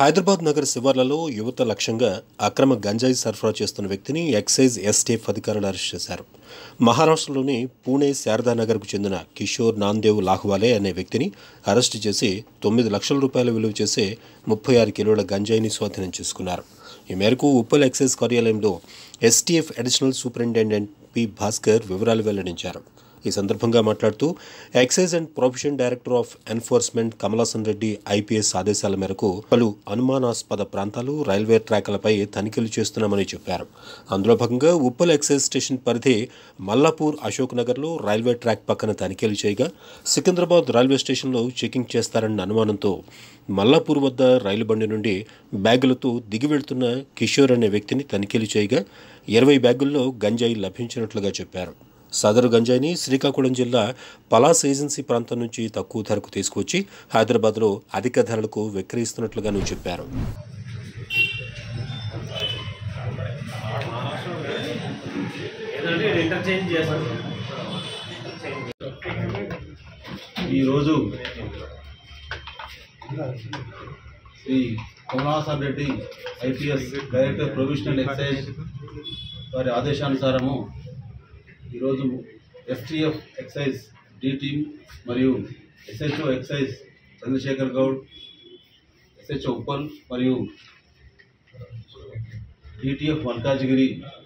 హైదరాబాద్ నగర శివార్లలో యువత లక్ష్యంగా అక్రమ గంజాయి సరఫరా చేస్తున్న వ్యక్తిని ఎక్సైజ్ ఎస్టీఎఫ్ అధికారులు అరెస్ట్ చేశారు మహారాష్ట్రలోని పూణే శారదానగర్కు చెందిన కిషోర్ నాందేవ్ లాహ్వాలే అనే వ్యక్తిని అరెస్టు చేసి తొమ్మిది లక్షల రూపాయల విలువ చేసే ముప్పై ఆరు కిలోల గంజాయిని స్వాధీనం చేసుకున్నారు ఈ మేరకు ఉప్పల్ ఎక్సైజ్ కార్యాలయంలో STF additional superintendent P Bhaskar వివరాలు వెల్లడించారు ఈ సందర్భంగా మాట్లాడుతూ excise and profession director of enforcement Kamalasan Reddy IPS ఆదేశాల మేరకు పలు అనుమానాస్పద ప్రాంతాలు రైల్వే ట్రాక్లపై తనిఖీలు చేస్తున్నామని చెప్పారు అందులో భాగంగా ఉప్పల్ ఎక్సైజ్ స్టేషన్ పరిధి మల్లాపూర్ అశోక్ నగర్లో రైల్వే ట్రాక్ పక్కన తనిఖీలు చేయగా సికింద్రాబాద్ రైల్వే స్టేషన్లో చెకింగ్ చేస్తారన్న అనుమానంతో మల్లాపూర్ వద్ద రైలు బండి నుండి బ్యాగులతో దిగి వెళ్తున్న కిషోర్ అనే వ్యక్తిని తనిఖీలు చేయగా ఇరవై బ్యాగుల్లో గంజాయి లభించినట్లుగా చెప్పారు సదరు గంజాయిని శ్రీకాకుళం జిల్లా పలాస్ ఏజెన్సీ ప్రాంతం నుంచి తక్కువ ధరకు తీసుకొచ్చి హైదరాబాద్లో అధిక ధరలకు విక్రయిస్తున్నట్లుగాను చెప్పారు ఏదంటే ఇది ఇంటర్చేంజ్ చేస్తాను ఈరోజు Shri Kamalasan Reddy IPS director provisional excise వారి ఆదేశానుసారము ఈరోజు ఎఫ్టీఎఫ్ ఎక్సైజ్ డి టీమ్ మరియు SHO excise Chandrashekar Goud SHO Uppal మరియు డిటిఎఫ్ మల్కాజ్గిరి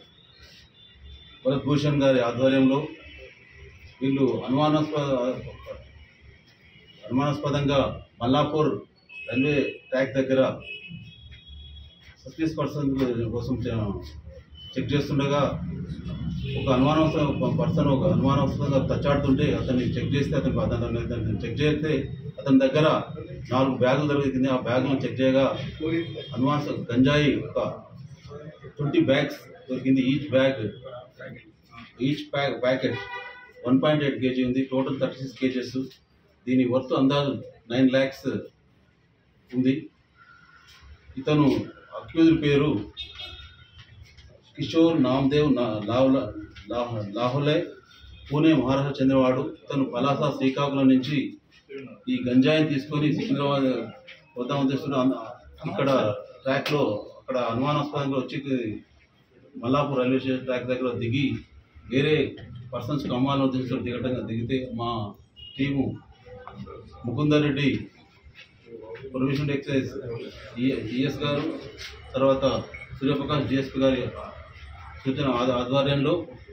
భరత్ భూషణ్ గారి ఆధ్వర్యంలో వీళ్ళు అనుమానాస్పద అనుమానాస్పదంగా మల్లాపూర్ రైల్వే ట్రాక్ దగ్గర సస్పియస్ పర్సన్ కోసం చ- చెక్ చేస్తుండగా ఒక అనుమానాస్పద పర్సన్ ఒక అనుమానాస్పదంగా తచ్చాడుతుంటే అతన్ని చెక్ చేస్తే అతను అతను అతన్ని చెక్ చేస్తే అతని దగ్గర నాలుగు బ్యాగులు దొరికింది ఆ బ్యాగులను చెక్ చేయగా అనుమాన గంజాయి ఒక ట్వంటీ బ్యాగ్స్ దొరికింది each bag each pack packet one point eight KG ఉంది టోటల్ థర్టీ సిక్స్ కేజెస్ దీని వర్త్ అందాజు నైన్ ల్యాక్స్ ఉంది ఇతను అక్యూజ్ పేరు కిషోర్ నామ్దేవ్ నా- లావ్ల లాహ్- లాహోలే పూణే మహారాష్ట్ర చెందినవాడు ఇతను పలాస శ్రీకాకుళం నుంచి ఈ గంజాయిని తీసుకొని సికింద్రాబాద్ వద్దాం ఉద్దేశంలో అంద- ఇక్కడ ట్రాక్లో అక్కడ అనుమానాస్పదంగా వచ్చి మల్లాపూర్ రైల్వే స్టేషన్ ట్రాక్ దగ్గర దిగి వేరే పర్సన్స్ కమ్మాలను ఉద్దేశంతో దిగటంగా దిగితే మా team Mukundar Reddy provision excise ES గారు తర్వాత సూర్యప్రకాష్ డిఎస్పీ గారి సూచన ఆధ- ఆధ్వర్యంలో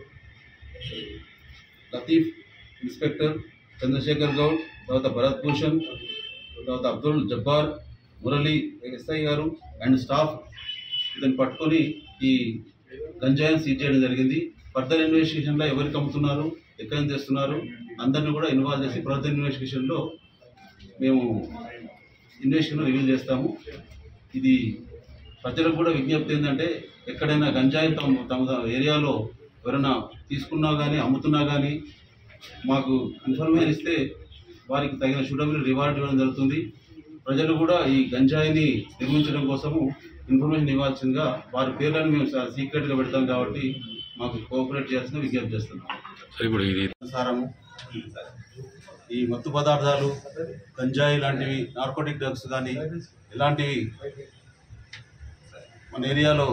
లతీఫ్ ఇన్స్పెక్టర్ చంద్రశేఖర్ గౌడ్ తర్వాత భరత్ భూషణ్ తర్వాత అబ్దుల్ జబ్బార్ మురళి ఎస్ఐ గారు అండ్ స్టాఫ్ ఇతను పట్టుకొని ఈ గంజాయిని సీజ్ చేయడం జరిగింది ఫర్దర్ ఇన్వెస్టిగేషన్లో ఎవరికి అమ్ముతున్నారు ఎక్కడి నుంచి తెస్తున్నారు అందరిని కూడా ఇన్వాల్వ్ చేసి ఫర్దర్ ఇన్వెస్టిగేషన్లో మేము ఇన్వెస్టిగేషన్ రివీల్ చేస్తాము ఇది ప్రజలకు కూడా విజ్ఞప్తి ఏంటంటే ఎక్కడైనా గంజాయి తమ తమ ఏరియాలో ఎవరైనా తీసుకున్నా కానీ అమ్ముతున్నా కానీ మాకు ఇన్ఫర్మేషన్ ఇస్తే వారికి తగిన సూటబుల్ రివార్డ్ ఇవ్వడం జరుగుతుంది ప్రజలు కూడా ఈ గంజాయిని నిర్మించడం కోసము ఇన్ఫర్మేషన్ ఇవ్వాల్సిందిగా వారి పేర్లను మేము సీక్రెట్గా పెడతాం కాబట్టి మాకు కోఆపరేట్ చేయాల్సిన విజ్ఞప్తి చేస్తున్నాం అనుసారము ఈ మత్తు పదార్థాలు గంజాయి లాంటివి నార్కోటిక్ డ్రగ్స్ కానీ ఇలాంటివి మన ఏరియాలో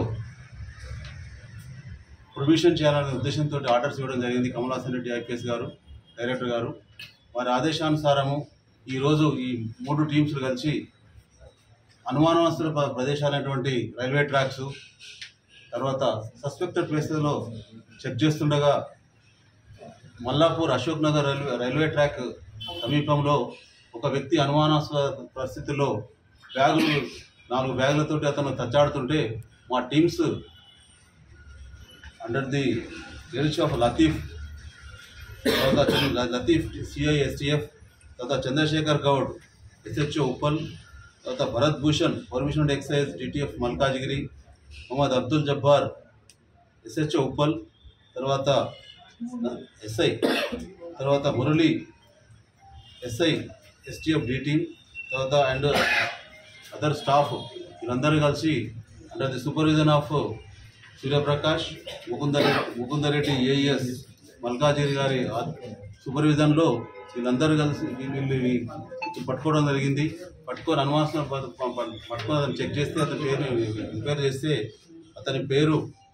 ప్రొవిషన్ చేయాలనే ఉద్దేశంతో ఆర్డర్స్ ఇవ్వడం జరిగింది కమలాసన్ రెడ్డి ఐపీఎస్ గారు డైరెక్టర్ గారు వారి ఆదేశానుసారము ఈరోజు ఈ మూడు టీమ్స్ కలిసి అనుమానాస్పద ప్ర- ప్రదేశాలైనటువంటి రైల్వే ట్రాక్స్ తర్వాత సస్పెక్టెడ్ ప్లేసెస్లో చెక్ చేస్తుండగా Mallapur Ashok Nagar railway railway track సమీపంలో ఒక వ్యక్తి అనుమానాస్పద పరిస్థితుల్లో బ్యాగులు నాలుగు బ్యాగులతోటి అతను తచ్చాడుతుంటే మా teams under the leadership of Latif తర్వాత చంద్ర- లతీఫ్ సిఐ ఎస్టీఎఫ్ తర్వాత చంద్రశేఖర్ గౌడ్ ఎస్హెచ్ఓ ఉప్పల్ తర్వాత Bharat Bhushan permission excise DTF Malkajgiri Mohammed Abdul Jabbar SHO Uppal తర్వాత ఎస్ఐ తర్వాత Murali SI STF D team తర్వాత అండ్ అదర్ స్టాఫ్ వీళ్ళందరూ కలిసి under the supervision of Suryaprakash Mukundar Mukundareddy AES Malkajgiri గారి సూపర్విజన్లో వీళ్ళందరూ కలిసి వీళ్ళు పట్టుకోవడం జరిగింది పట్టుకొని అనుమానం పట్టుకొని అతను చెక్ చేస్తే అతని పేరు ఎంక్వైరీ చేస్తే అతని పేరు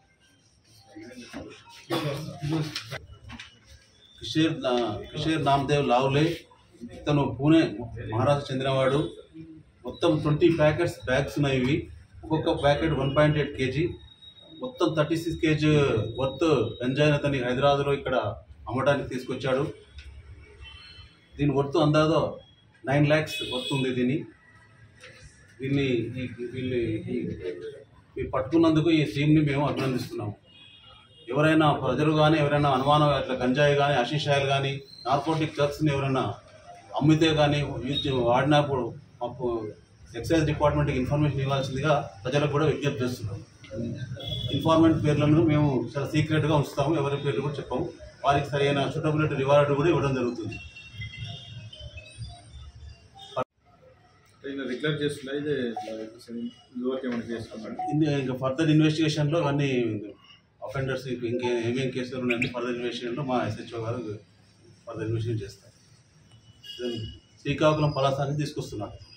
కిషేర్ నా- కిషేర్ నామదేవ్ లావ్లే ఇతను పూణే మహారాష్ట్ర చెందినవాడు మొత్తం ట్వంటీ ప్యాకెట్స్ బ్యాగ్స్ ఉన్నాయి ఇవి ఒక్కొక్క packet one point eight KG మొత్తం థర్టీ సిక్స్ కేజీ వర్త్ గంజాయిని అతని హైదరాబాద్లో ఇక్కడ అమ్మడానికి తీసుకొచ్చాడు దీని వర్త్ అందాదో నైన్ ల్యాక్స్ వర్త్ ఉంది దీన్ని దీన్ని ఈ వీళ్ళు ఈ ఈ పట్టుకున్నందుకు ఈ టీంని మేము అభినందిస్తున్నాము ఎవరైనా ప్రజలు కానీ ఎవరైనా అనుమానం అట్లా గంజాయి కానీ అశీషాయాలు కానీ నార్కోటిక్ డ్రగ్స్ని ఎవరైనా అమ్మితే కానీ యూజ్ వాడినప్పుడు మాకు ఎక్సైజ్ డిపార్ట్మెంట్కి ఇన్ఫర్మేషన్ ఇవ్వాల్సిందిగా ప్రజలకు కూడా విజ్ఞప్తి చేస్తున్నాం ఇన్ఫార్మెంట్ పేర్లను మేము చాలా సీక్రెట్గా ఉంచుతాము ఎవరి పేర్లు కూడా చెప్పాము వారికి సరైన సూటబిలిటీ రివార్డు కూడా ఇవ్వడం జరుగుతుంది ఈయన రిక్లెక్ట్ చేస్తున్నా ఇది ఇదివరకు ఏమైనా చేసుకున్నాడు ఇది ఇంకా ఫర్దర్ ఇన్వెస్టిగేషన్లో అన్ని అఫెండర్స్ ఇంకే ఏమేం కేసులు ఉన్నాయంటే ఫర్దర్ ఇన్వెస్టిగేషన్లో మా ఎస్హెచ్ఓ గారు ఫర్దర్ ఇన్వెస్టిగేషన్ చేస్తారు శ్రీకాకుళం పలాసాన్ని తీసుకొస్తున్నారు